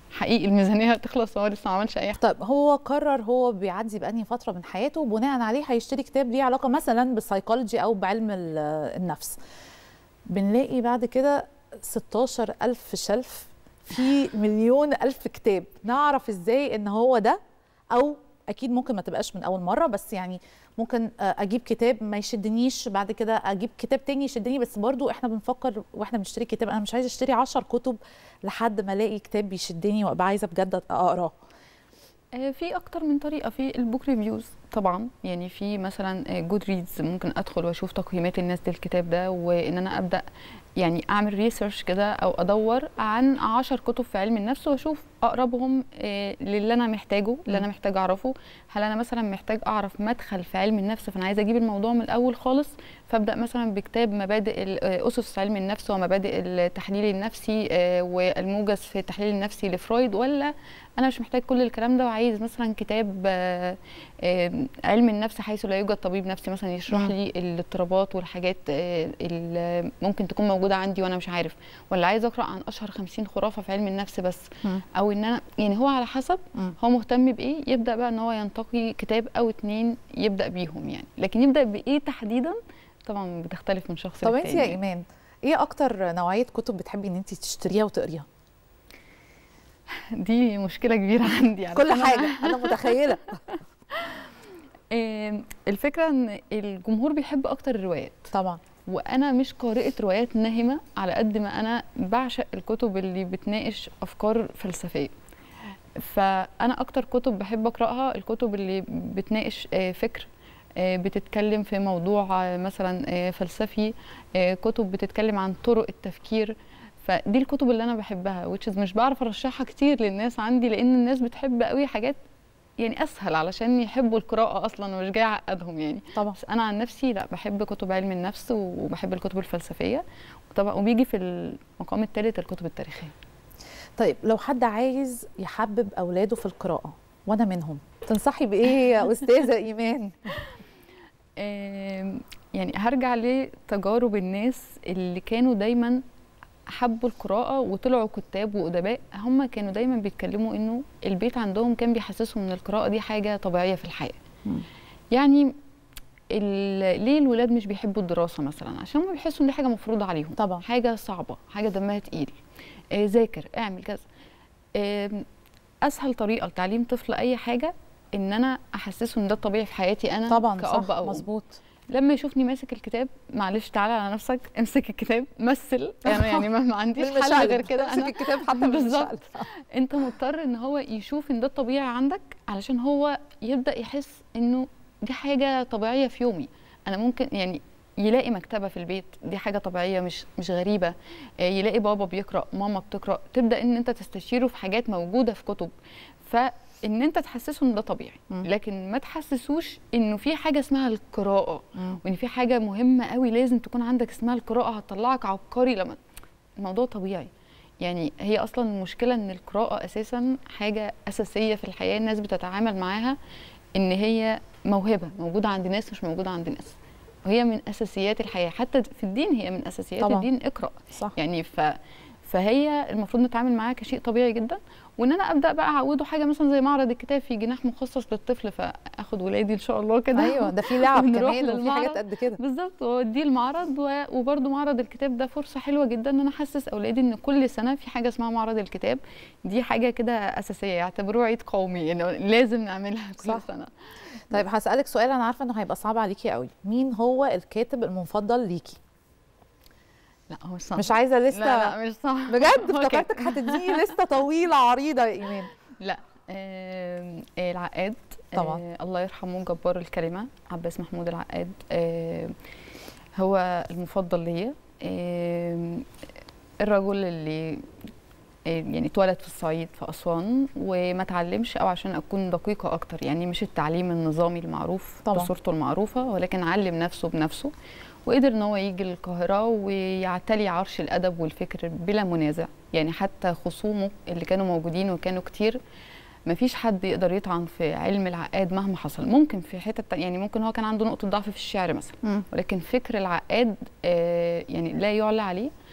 حقيقي الميزانيه هتخلص وهو لسه ما عملش اي حاجه طيب هو قرر هو بيعدي بأنهي فترة من حياته بناء عليه هيشتري كتاب ليه علاقة مثلا بالسايكولوجي أو بعلم ال- النفس بنلاقي بعد كده 16 ألف شلف في مليون ألف كتاب نعرف إزاي إن هو ده أو أكيد ممكن ما تبقاش من أول مرة بس يعني ممكن آه، أجيب كتاب ما يشدنيش بعد كده أجيب كتاب تاني يشدني بس برضو إحنا بنفكر وإحنا بنشتري كتاب أنا مش عايزة أشتري 10 كتب لحد ما ألاقي كتاب بيشدني وأبقى عايزة بجد أقراه آه، في اكتر من طريقه في البوك ريفيوز طبعا يعني في مثلا جود ريدز ممكن ادخل واشوف تقييمات الناس للكتاب ده وان انا ابدا يعني اعمل ريسيرش كده او ادور عن عشر كتب في علم النفس واشوف اقربهم آه، للي انا محتاجه اللي انا محتاج اعرفه هل انا مثلا محتاج اعرف مدخل في علم النفس فانا عايزه اجيب الموضوع من الاول خالص فابدا مثلا بكتاب مبادئ ال- آه، اسس علم النفس ومبادئ التحليل النفسي آه، والموجز في التحليل النفسي لفرويد ولا انا مش محتاج كل الكلام ده وعايز مثلا كتاب آه، آه، علم النفس حيث لا يوجد طبيب نفسي مثلا يشرح مم. لي الاضطرابات والحاجات آه، اللي ممكن تكون موجوده عندي وانا مش عارف ولا عايز اقرا عن اشهر 50 خرافه في علم النفس بس مم. او ان انا يعني هو على حسب مم. هو مهتم بايه يبدا بقى ان هو ينتقي كتاب او اتنين يبدا بيهم يعني لكن يبدا بايه تحديدا طبعا بتختلف من شخص طب انت للتاني يا يعني. ايمان ايه اكتر نوعيه كتب بتحبي ان انت تشتريها وتقريها دي مشكله كبيره عندي كل علشان أنا- حاجه انا متخيله آم، الفكره ان الجمهور بيحب اكتر الروايات طبعا وانا مش قارئه روايات ناهمه على قد ما انا بعشق الكتب اللي بتناقش افكار فلسفيه فانا اكتر كتب بحب اقراها الكتب اللي بتناقش آه، فكر آه، بتتكلم في موضوع آه، مثلا آه، فلسفي آه، كتب بتتكلم عن طرق التفكير فدي الكتب اللي انا بحبها which is مش بعرف ارشحها كتير للناس عندي لان الناس بتحب قوي حاجات يعني اسهل علشان يحبوا القراءه اصلا ومش جاي اعقدهم يعني طبعا بس انا عن نفسي لا بحب كتب علم النفس وبحب الكتب الفلسفيه وطبعا وبيجي في المقام الثالث الكتب التاريخيه طيب لو حد عايز يحبب اولاده في القراءه وانا منهم تنصحي بايه يا استاذه ايمان آم، يعني هرجع لتجارب الناس اللي كانوا دايما حبوا القراءة وطلعوا كتاب وأدباء هم كانوا دايما بيتكلموا إنه البيت عندهم كان بيحسسهم إن القراءة دي حاجة طبيعية في الحياة يعني ال- ليه الولاد مش بيحبوا الدراسة مثلا عشان هم بيحسوا إن دي حاجة مفروضة عليهم طبعا حاجة صعبة حاجة دمها تقيل آه، ذاكر اعمل كذا آم، أسهل طريقة لتعليم طفل أي حاجة إن أنا أحسسه إن ده الطبيعي في حياتي أنا طبعا كأب صح أو أم. مظبوط لما يشوفني ماسك الكتاب معلش تعالى على نفسك امسك الكتاب مثل يعني يعني ما ما عنديش حل بالمشقلب. غير كده امسك الكتاب حتى بالظبط بالمشقلب. انت مضطر ان هو يشوف ان ده الطبيعي عندك علشان هو يبدا يحس انه دي حاجه طبيعيه في يومي انا ممكن يعني يلاقي مكتبه في البيت دي حاجه طبيعيه مش مش غريبه آه، يلاقي بابا بيقرا ماما بتقرا تبدا ان انت تستشيره في حاجات موجوده في كتب فان انت تحسسه ان ده طبيعي لكن ما تحسسوش انه في حاجه اسمها القراءه وان في حاجه مهمه قوي لازم تكون عندك اسمها القراءه هتطلعك عبقري لما الموضوع طبيعي يعني هي اصلا المشكله ان القراءه اساسا حاجه اساسيه في الحياه الناس بتتعامل معاها ان هي موهبه موجوده عند ناس مش موجوده عند ناس وهي من اساسيات الحياه حتى في الدين هي من اساسيات طبعاً. الدين اقرا صح. يعني ف فهي المفروض نتعامل معاها كشيء طبيعي جدا وان انا ابدا بقى اعوده حاجه مثلا زي معرض الكتاب في جناح مخصص للطفل فاخد ولادي ان شاء الله كده ايوه ده في لعب ونروح كمان وفي للمعرض. حاجات قد كده بالظبط واوديه المعرض و- وبرده معرض الكتاب ده فرصه حلوه جدا ان انا احسس اولادي ان كل سنه في حاجه اسمها معرض الكتاب دي حاجه كده اساسيه يعتبروه عيد قومي يعني لازم نعملها كل صح. سنه طيب هسالك سؤال انا عارفه انه هيبقى صعب عليكي قوي مين هو الكاتب المفضل ليكي لا هو مش صعب مش عايزه لسه لا لا مش صعب بجد هو افتكرتك كده. هتديني لسه طويله عريضه يا ايمان لا آم، آه العقاد طبعاً. آه الله يرحمه جبار الكلمة عباس محمود العقاد آه هو المفضل ليا آم، الرجل اللي آه، يعني اتولد في الصعيد في أسوان وما اتعلمش أو عشان أكون دقيقة أكتر يعني مش التعليم النظامي المعروف طبعاً. بصورته المعروفة ولكن علم نفسه بنفسه وقدر ان هو يجي القاهرة ويعتلي عرش الأدب والفكر بلا منازع يعني حتى خصومه اللي كانوا موجودين وكانوا كتير مفيش حد يقدر يطعن في علم العقاد مهما حصل ممكن في حتة تانية- يعني ممكن هو كان عنده نقطة ضعف في الشعر مثلا مم. ولكن فكر العقاد آه، يعني لا يعلى عليه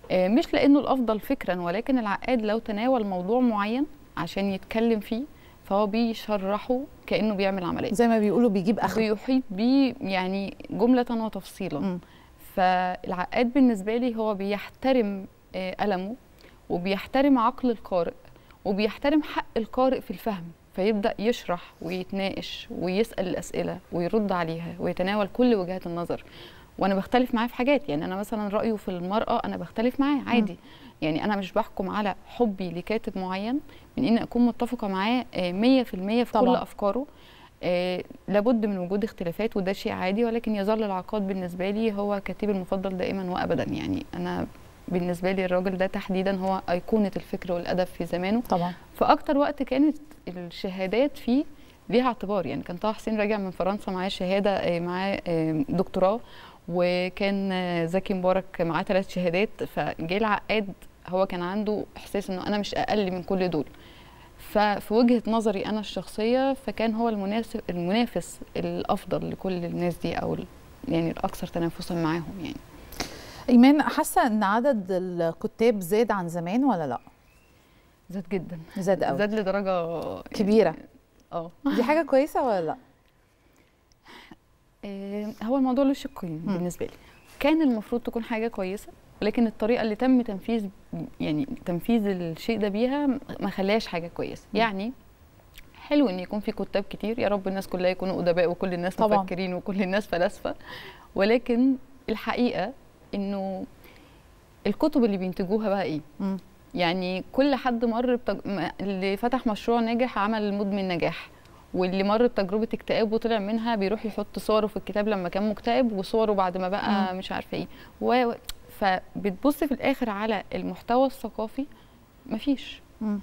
آه، مش لانه الافضل فكرا ولكن العقاد لو تناول موضوع معين عشان يتكلم فيه فهو بيشرحه كانه بيعمل عمليه زي ما بيقولوا بيجيب اخر بيحيط بيه يعني جمله وتفصيلا فالعقاد بالنسبه لي هو بيحترم آه، قلمه وبيحترم عقل القارئ وبيحترم حق القارئ في الفهم فيبدا يشرح ويتناقش ويسال الاسئله ويرد عليها ويتناول كل وجهات النظر وانا بختلف معاه في حاجات يعني انا مثلا رايه في المراه انا بختلف معاه عادي يعني انا مش بحكم على حبي لكاتب معين من اني اكون متفقه معاه آه، 100% في كل طبعاً. افكاره آه، لابد من وجود اختلافات وده شيء عادي ولكن يظل العقاد بالنسبه لي هو كاتبي المفضل دائما وابدا يعني انا بالنسبه لي الراجل ده تحديدا هو ايقونه الفكر والادب في زمانه طبعا فاكتر وقت كانت الشهادات فيه ليها اعتبار يعني كان طه حسين راجع من فرنسا معاه شهاده آه، معاه آه، دكتوراه وكان آه، زكي مبارك معاه ثلاث شهادات فجه العقاد هو كان عنده احساس انه انا مش اقل من كل دول ففي وجهه نظري انا الشخصيه فكان هو المناسب المنافس الافضل لكل الناس دي او ال- يعني الاكثر تنافسا معاهم يعني ايمان حاسه ان عدد الكتاب زاد عن زمان ولا لا زاد جدا زاد قوي زاد لدرجه كبيره اه دي حاجه كويسه ولا لا آه، هو الموضوع له شقين بالنسبه لي كان المفروض تكون حاجه كويسه ولكن الطريقه اللي تم تنفيذ يعني تنفيذ الشيء ده بيها ما خلاش حاجه كويسه يعني حلو ان يكون في كتاب كتير يا رب الناس كلها يكونوا ادباء وكل الناس طبعاً. مفكرين وكل الناس فلاسفه ولكن الحقيقه انه الكتب اللي بينتجوها بقى ايه مم. يعني كل حد مر بتج... م- اللي فتح مشروع ناجح عمل مدمن نجاح واللي مر بتجربه اكتئاب وطلع منها بيروح يحط صوره في الكتاب لما كان مكتئب وصوره بعد ما بقى مم. مش عارفه ايه و... و- فبتبص في الاخر على المحتوى الثقافي مفيش مم.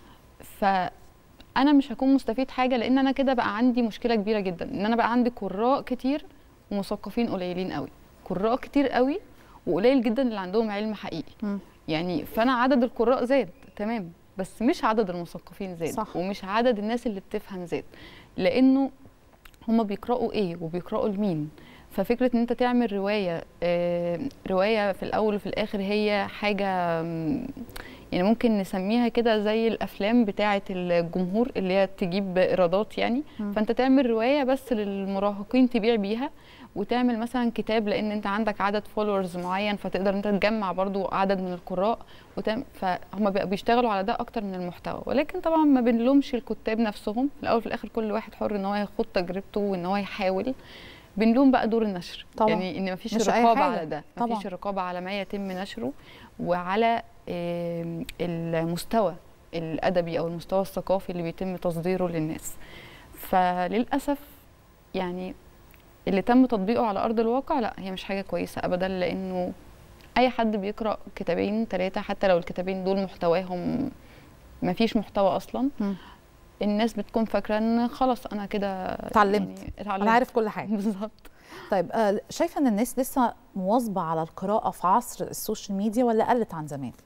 فانا مش هكون مستفيد حاجه لان انا كده بقى عندي مشكله كبيره جدا ان انا بقى عندي قراء كتير ومثقفين قليلين قوي قراء كتير قوي وقليل جدا اللي عندهم علم حقيقي مم. يعني فانا عدد القراء زاد تمام بس مش عدد المثقفين زاد صح. ومش عدد الناس اللي بتفهم زاد لانه هما بيقراوا ايه وبيقراوا لمين ففكره ان انت تعمل روايه آه، روايه في الاول وفي الاخر هي حاجه مم، يعني ممكن نسميها كده زي الافلام بتاعه الجمهور اللي هي تجيب ايرادات يعني مم. فانت تعمل روايه بس للمراهقين تبيع بيها وتعمل مثلا كتاب لان انت عندك عدد فولورز معين فتقدر انت تجمع برضو عدد من القراء وتعمل فهم بقى بيشتغلوا على ده اكتر من المحتوى ولكن طبعا ما بنلومش الكتاب نفسهم في الاول وفي الاخر كل واحد حر ان هو ياخد تجربته وان هو يحاول بنلوم بقى دور النشر طبعاً. يعني ان مفيش مش أي رقابه حاجة. على ده طبعاً. مفيش رقابه على ما يتم نشره وعلى آم، المستوى الادبي او المستوى الثقافي اللي بيتم تصديره للناس فللاسف يعني اللي تم تطبيقه على ارض الواقع لا هي مش حاجه كويسه ابدا لانه اي حد بيقرا كتابين ثلاثه حتى لو الكتابين دول محتواهم ما فيش محتوى اصلا مم. الناس بتكون فاكره ان خلاص انا كده اتعلمت. يعني اتعلمت انا عارف كل حاجه بالظبط طيب آه، شايفه ان الناس لسه مواظبه على القراءه في عصر السوشيال ميديا ولا قلت عن زمان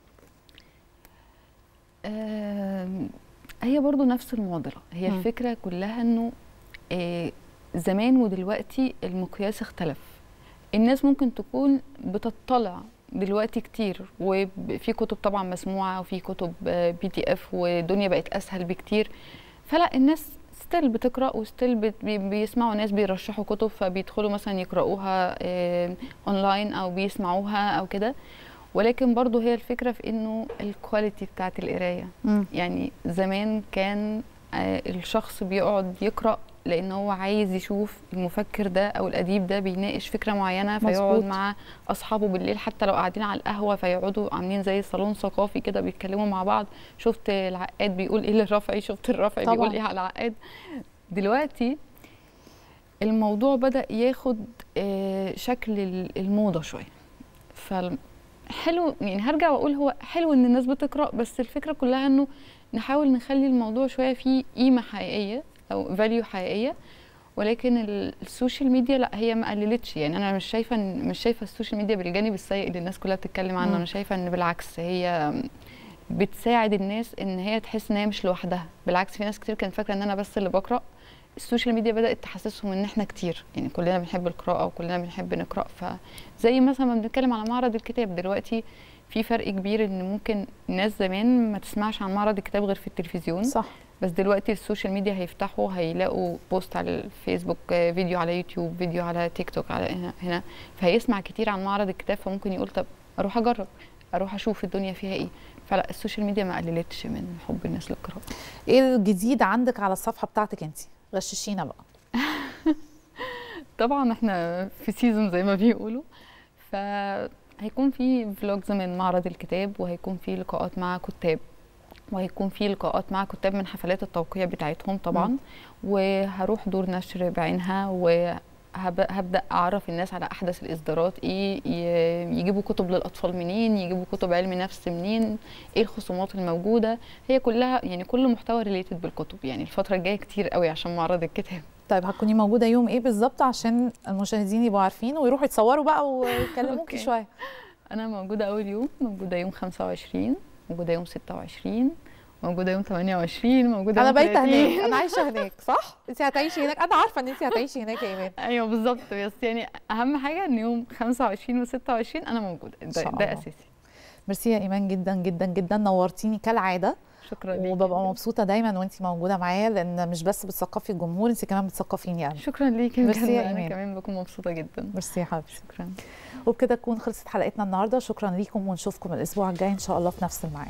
آم، هي برضو نفس المعضله هي مم. الفكره كلها انه آه، زمان ودلوقتي المقياس اختلف الناس ممكن تكون بتطلع دلوقتي كتير وفي كتب طبعا مسموعه وفي كتب بي دي اف والدنيا بقت اسهل بكتير فلا الناس ستيل بتقرا وستيل بت- بي- بيسمعوا ناس بيرشحوا كتب فبيدخلوا مثلا يقراوها آه، اونلاين او بيسمعوها او كده ولكن برضو هي الفكره في انه الكواليتي بتاعت القرايه مم. يعني زمان كان آه، الشخص بيقعد يقرا لان هو عايز يشوف المفكر ده او الاديب ده بيناقش فكره معينه فيقعد مظبوط. مع اصحابه بالليل حتى لو قاعدين على القهوه فيقعدوا عاملين زي صالون ثقافي كده بيتكلموا مع بعض شفت العقاد بيقول ايه للرافعي شفت الرافعي طبعاً. بيقول ايه على العقاد دلوقتي الموضوع بدا ياخد آه، شكل ال- الموضه شويه فحلو يعني هرجع واقول هو حلو ان الناس بتقرا بس الفكره كلها انه نحاول نخلي الموضوع شويه فيه قيمه حقيقيه او فاليو حقيقيه ولكن ال- السوشيال ميديا لا هي ما قللتش يعني انا مش شايفه إن- مش شايفه السوشيال ميديا بالجانب السيء اللي الناس كلها بتتكلم عنه مم. انا شايفه ان بالعكس هي بتساعد الناس ان هي تحس ان هي مش لوحدها بالعكس في ناس كتير كانت فاكره ان انا بس اللي بقرا السوشيال ميديا بدات تحسسهم ان احنا كتير يعني كلنا بنحب القراءه وكلنا بنحب نقرا فزي مثلا ما بنتكلم على معرض الكتاب دلوقتي في فرق كبير ان ممكن الناس زمان ما تسمعش عن معرض الكتاب غير في التلفزيون صح بس دلوقتي السوشيال ميديا هيفتحوا هيلاقوا بوست على الفيسبوك آه، فيديو على يوتيوب فيديو على تيك توك على هنا, هنا فهيسمع كتير عن معرض الكتاب فممكن يقول طب اروح اجرب اروح اشوف الدنيا فيها ايه فلا السوشيال ميديا ما قللتش من حب الناس للقراءه ايه الجديد عندك على الصفحه بتاعتك انت غششينا بقى طبعا احنا في سيزون زي ما بيقولوا فهيكون في فلوجز من معرض الكتاب وهيكون في لقاءات مع كتاب وهيكون في لقاءات مع كتاب من حفلات التوقيع بتاعتهم طبعا مم. وهروح دور نشر بعينها وهبدا اعرف الناس على احدث الاصدارات ايه ي- يجيبوا كتب للاطفال منين يجيبوا كتب علم نفس منين ايه الخصومات الموجوده هي كلها يعني كل محتوى ريليتد بالكتب يعني الفتره الجايه كتير قوي عشان معرض الكتاب طيب هتكوني موجوده يوم ايه بالظبط عشان المشاهدين يبقوا عارفين ويروحوا يتصوروا بقى ويكلموكي أوكي. شويه انا موجوده اول يوم موجوده يوم 25 موجوده يوم 26 موجوده يوم 28 موجوده انا يوم بايته 30. هناك انا عايشه هناك صح انت هتعيشي هناك انا عارفه ان انت هتعيشي هناك يا ايمان ايوه بالظبط بس يعني اهم حاجه ان يوم 25 و26 انا موجوده ده, شاء ده الله. اساسي ميرسي يا ايمان جدا جدا جدا نورتيني كالعاده شكرا ليكي وببقى مبسوطه دايما وانت موجوده معايا لان مش بس بتثقفي الجمهور انت كمان بتثقفيني انا شكرا ليكي ميرسي بجد يا انا ايمان كمان بكون مبسوطه جدا ميرسي يا حبيبتي شكرا وبكده تكون خلصت حلقتنا النهارده شكرا ليكم ونشوفكم الاسبوع الجاي ان شاء الله في نفس الميعاد